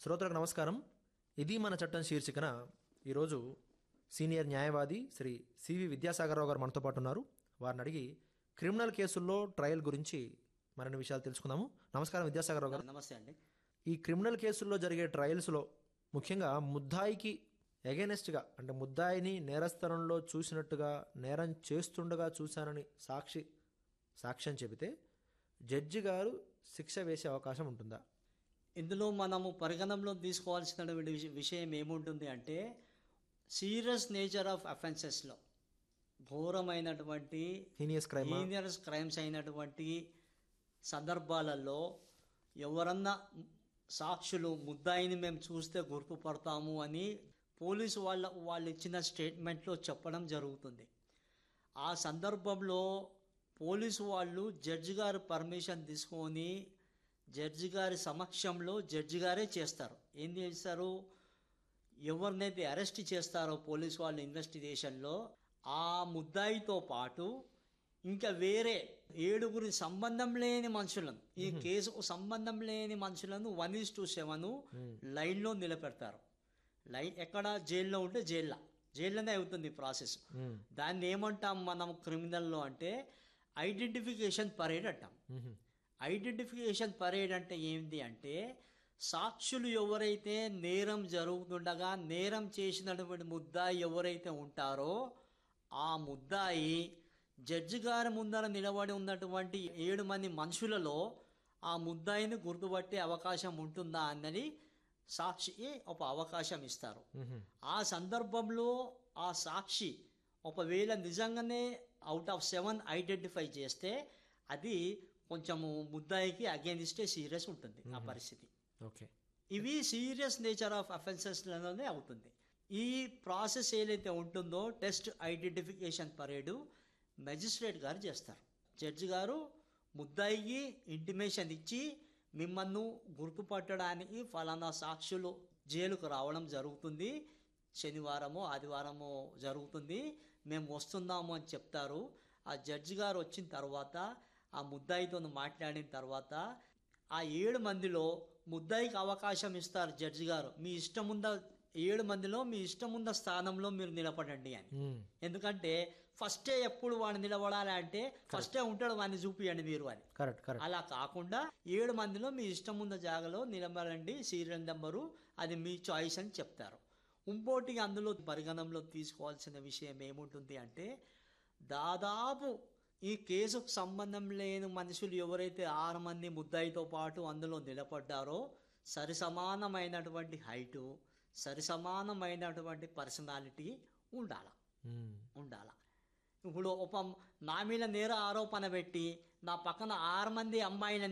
శ్రోతలకు నమస్కారం ఇది మన చట్టం శీర్షికన ఈరోజు సీనియర్ న్యాయవాది శ్రీ సివి విద్యాసాగరరావు గారు మనతో పాటు ఉన్నారు వారిని అడిగి క్రిమినల్ కేసుల్లో ట్రయల్ గురించి మరిన్ని విషయాలు తెలుసుకుందాము నమస్కారం విద్యాసాగరరావు గారు నమస్తే అండి ఈ క్రిమినల్ కేసుల్లో జరిగే ట్రయల్స్లో ముఖ్యంగా ముద్దాయికి ఎగెనెస్ట్గా అంటే ముద్దాయిని నేరస్థలంలో చూసినట్టుగా నేరం చేస్తుండగా చూశానని సాక్షి సాక్ష్యం చెబితే జడ్జి గారు శిక్ష వేసే అవకాశం ఉంటుందా ఇందులో మనము పరిగణనలో తీసుకోవాల్సినటువంటి విష- విషయం ఏముంటుంది అంటే సీరియస్ నేచర్ ఆఫ్ అఫెన్సెస్లో ఘోరమైనటువంటి హీనియస్ క్రైమ్ సీనియర్స్ క్రైమ్స్ అయినటువంటి సందర్భాలలో ఎవరన్నా సాక్షులు ముద్దాయిని మేము చూస్తే గుర్తుపడతాము అని పోలీసు వాళ్ళ వాళ్ళు ఇచ్చిన స్టేట్మెంట్లో చెప్పడం జరుగుతుంది ఆ సందర్భంలో పోలీసు వాళ్ళు జడ్జి గారి పర్మిషన్ తీసుకొని జడ్జి గారి సమక్షంలో జడ్జి గారే చేస్తారు ఏం చేస్తారు ఎవరినైతే అరెస్ట్ చేస్తారో పోలీసు వాళ్ళు ఇన్వెస్టిగేషన్లో ఆ ముద్దాయితో పాటు ఇంకా వేరే ఏడుగురి సంబంధం లేని మనుషులను ఈ కేసుకు సంబంధం లేని మనుషులను వన్ ఈస్ టు సెవెన్ లైన్లో నిలబెడతారు లైన్ ఎక్కడ జైల్లో ఉంటే జైల్లో జైల్లోనే అవుతుంది ఈ ప్రాసెస్ మ్మ్. దాన్ని ఏమంటాం మనం క్రిమినల్లో అంటే ఐడెంటిఫికేషన్ పరేడ్ అంటాం ఐడెంటిఫికేషన్ పరేడ్ అంటే ఏంటి అంటే సాక్షులు ఎవరైతే నేరం జరుగుతుండగా నేరం చేసినటువంటి ముద్దాయి ఎవరైతే ఉంటారో ఆ ముద్దాయి జడ్జి గారి ముందర నిలబడి ఉన్నటువంటి ఏడు మంది మనుషులలో ఆ ముద్దాయిని గుర్తుపట్టే అవకాశం ఉంటుందా అన్నది సాక్షికి ఒక అవకాశం ఇస్తారు ఆ సందర్భంలో ఆ సాక్షి ఒకవేళ నిజంగానే అవుట్ ఆఫ్ సెవెన్ ఐడెంటిఫై చేస్తే అది కొంచెము ముద్దాయికి అగేనిస్టే సీరియస్ ఉంటుంది ఆ పరిస్థితి ఓకే ఇవి సీరియస్ నేచర్ ఆఫ్ అఫెన్సెస్లోనే అవుతుంది ఈ ప్రాసెస్ ఏదైతే ఉంటుందో టెస్ట్ ఐడెంటిఫికేషన్ పరేడు మెజిస్ట్రేట్ గారు చేస్తారు జడ్జి గారు ముద్దాయికి ఇంటిమేషన్ ఇచ్చి మిమ్మల్ని గుర్తుపట్టడానికి ఫలానా సాక్షులు జైలుకు రావడం జరుగుతుంది శనివారము ఆదివారము జరుగుతుంది మేము వస్తున్నాము అని చెప్తారు ఆ జడ్జి గారు వచ్చిన తర్వాత ఆ ముద్దాయితో మాట్లాడిన తర్వాత ఆ ఏడు మందిలో ముద్దాయికి అవకాశం ఇస్తారు జడ్జి గారు మీ ఇష్టం ఉంద ఏడు మందిలో మీ ఇష్టం ఉన్న స్థానంలో మీరు నిలబడండి అని మ్మ్. ఎందుకంటే ఫస్టే ఎప్పుడు వాడిని నిలబడాలి అంటే ఫస్టే ఉంటాడు వాడిని చూపియండి మీరు అని కరెక్ట్ కరెక్ట్ అలా కాకుండా ఏడు మందిలో మీ ఇష్టం ఉన్న జాగాలో నిలబడండి సీరియల్ నెంబరు అది మీ చాయిస్ అని చెప్తారు ఇంకోటి అందులో పరిగణనలో తీసుకోవాల్సిన విషయం ఏముంటుంది అంటే దాదాపు ఈ కేసుకు సంబంధం లేని మనుషులు ఎవరైతే ఆరు మంది ముద్దాయితో పాటు అందులో నిలబడ్డారో సరి సమానమైనటువంటి హైటు సరి సమానమైనటువంటి పర్సనాలిటీ ఉండాలి మ్మ్. ఉండాల ఇప్పుడు ఒక నా మీద నేర ఆరోపణ పెట్టి నా పక్కన ఆరు మంది అమ్మాయిలను